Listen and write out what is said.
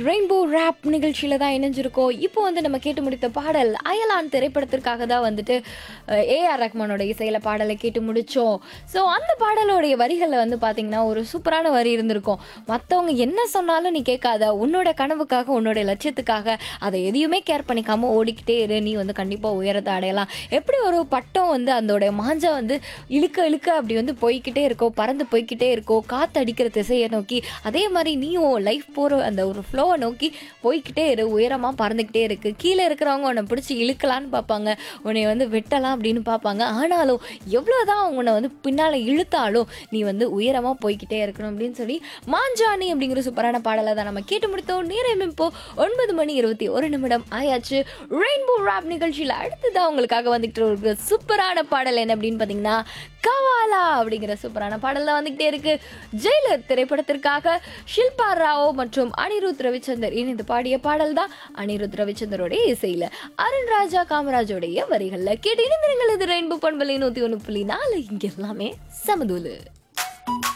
rainbow rape நிகழ்ச்சியில தான் இணைஞ்சிருக்கோம் இப்போ வந்து நம்ம கேட்டு முடித்த பாடல் அயலான் திரைப்படத்திற்காக தான் வந்துட்டு ஏஆர் ரஹ்மானோட இசையில பாடலை கேட்டு முடிச்சோம் ஸோ அந்த பாடலோடைய வரிகளில் வந்து பார்த்தீங்கன்னா ஒரு சூப்பரான வரி இருந்திருக்கும் மற்றவங்க என்ன சொன்னாலும் நீ கேட்காத உன்னோட கனவுக்காக உன்னோட லட்சியத்துக்காக அதை எதையுமே கேர் பண்ணிக்காம ஓடிக்கிட்டே இரு நீ வந்து கண்டிப்பாக உயரத்தை அடையலாம் எப்படி ஒரு பட்டம் வந்து அதோட மாஞ்சா வந்து இழுக்க இழுக்க அப்படி வந்து போய்க்கிட்டே இருக்கோ பறந்து போய்க்கிட்டே இருக்கோ காத்து அடிக்கிற திசையை நோக்கி அதே மாதிரி நீயும் லைஃப் போகிற அந்த ஒரு ஃப்ளோவை நோக்கி போய்க்கிட்டே இரு உயரமாக பறந்துக்கிட்டே இருக்கு கீழே இருக்கிறவங்க உன்னை பிடிச்சி இழுக்கலான்னு பார்ப்பாங்க உன்னை வந்து வெட்டலாம் அப்படின்னு பார்ப்பாங்க ஆனாலும் எவ்வளோதான் உன்னை வந்து பின்னால் இழுத்தாலும் நீ வந்து உயரமாக போய்க்கிட்டே இருக்கணும் அப்படின்னு சொல்லி மாஞ்சாணி அப்படிங்கிற சூப்பரான பாடலை தான் நம்ம கேட்டு முடித்தோம் நேரம் இப்போ ஒன்பது மணி இருபத்தி ஒரு நிமிடம் ஆயாச்சு ரெயின்போ ராப் நிகழ்ச்சியில் அடுத்ததான் உங்களுக்காக வந்துகிட்டு ஒரு சூப்பரான பாடல் என்ன அப்படின்னு பார்த்தீங்கன்னா கவாலா அப்படிங்கிற சூப்பரான பாடல் வந்துகிட்டே இருக்கு ஜெயிலர் திரைப்படத்திற்காக ஷில்பா ராவ் மற்றும் அனிருத் ரவிச்சந்தர் இணைந்து பாடிய பாடல் தான் அனிருத் ரவிச்சந்தரோடைய இசையில அருண் ராஜா காமராஜோடைய வரிகள்ல கேட்டு இணைந்திருங்கள் இது ரெயின்போ பண்பலை நூத்தி ஒன்று புள்ளி நாலு இங்க எல்லாமே சமதூலு